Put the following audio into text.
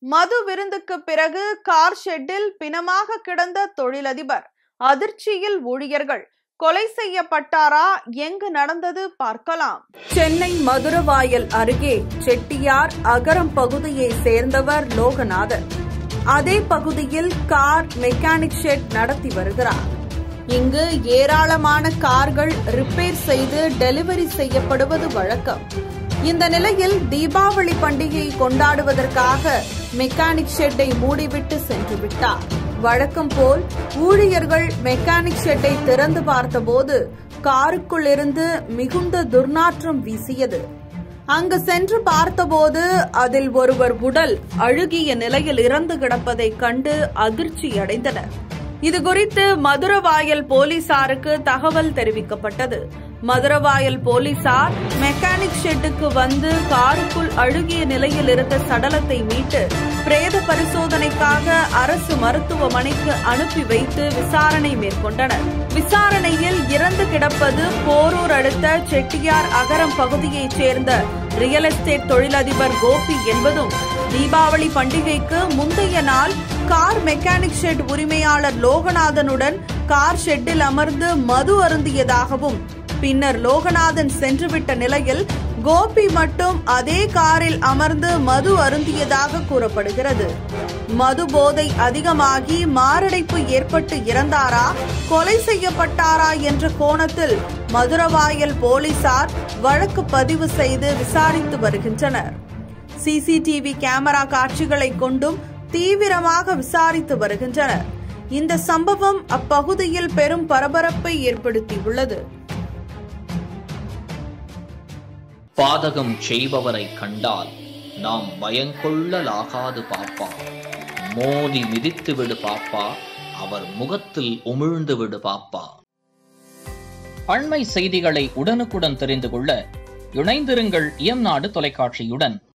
மது விருந்துக்கு பிறகு car shuttle பிணமாக கிடந்த தொழிலதிபர் அதிர்ச்சியில் ஊழியர்கள் கொலை செய்யப்பட்டாரா எங்கு நடந்தது பார்க்கலாம் சென்னை மதுரவாயல் அருகே செட்டியார் அகரம் பகுதியை சேர்ந்தவர் லோகநாதன் அதே பகுதியில் கார் மெக்கானிக் ஷெட் நடத்தி வருகிறார் இங்கு ஏராளமான கார்கள் ரிப்பேர் செய்து டெலிவரி செய்யப்படுவது வழக்கம் இந்த நிலையில் தீபாவளி பண்டிகையை கொண்டாடுவதற்காக மெக்கானிக் ஷெட்டை மூடிவிட்டு சென்று விட்டார் வழக்கம் போல் ஊழியர்கள் மெக்கானிக் ஷெட்டை திறந்து பார்த்தபோது காருக்குள் இருந்து மிகுந்த துர்நாற்றம் வீசியது அங்கு சென்று பார்த்தபோது அதில் ஒருவர் உடல் அழுகிய நிலையில் இறந்து கிடப்பதைக் கண்டு அதிர்ச்சியடைந்தனர் இதுகுறித்து மதுரவாயல் போலீசாருக்கு தகவல் தெரிவிக்கப்பட்டது மதுரவாயல் போலீசார் மெக்கானிக் ஷெட்டுக்கு வந்து காருக்குள் அழுகிய நிலையில் இருந்த சடலத்தை மீட்டு பிரேத பரிசோதனைக்காக அரசு மருத்துவமனைக்கு அனுப்பி வைத்து விசாரணை மேற்கொண்டனர் விசாரணையில் இறந்து கிடப்பது போரூர் அடுத்த செட்டியார் அகரம் பகுதியைச் சேர்ந்த ரியல் எஸ்டேட் தொழிலதிபர் கோபி என்பதும் தீபாவளி பண்டிகைக்கு முந்தைய நாள் கார் மெக்கானிக் ஷெட் உரிமையாளர் லோகநாதனுடன் கார் ஷெட்டில் அமர்ந்து மது அருந்தியதாகவும் பின்னர் லோகநாதன் சென்றுவிட்ட நிலையில் கோபி மட்டும் அதே காரில் அமர்ந்து மது அருந்தியதாக கூறப்படுகிறது மது போதை அதிகமாகி மாரடைப்பு ஏற்பட்டு இறந்தாரா கொலை செய்யப்பட்டாரா என்ற கோணத்தில் மதுரவாயல் போலீசார் வழக்கு பதிவு செய்து விசாரித்து வருகின்றனர் சிசிடிவி கேமரா காட்சிகளை கொண்டும் தீவிரமாக விசாரித்து வருகின்றனர் இந்த சம்பவம் அப்பகுதியில் பெரும் பரபரப்பை ஏற்படுத்தியுள்ளது பாதகம் செய்பவரை கண்டால் நாம் பயங்கொள்ளலாகாது பாப்பா மோதி மிதித்து விடு பாப்பா அவர் முகத்தில் உமிழ்ந்து விடு பாப்பா அண்மை செய்திகளை உடனுக்குடன் தெரிந்து கொள்ள இணைந்திருங்கள் இயம்நாடு தொலைக்காட்சியுடன்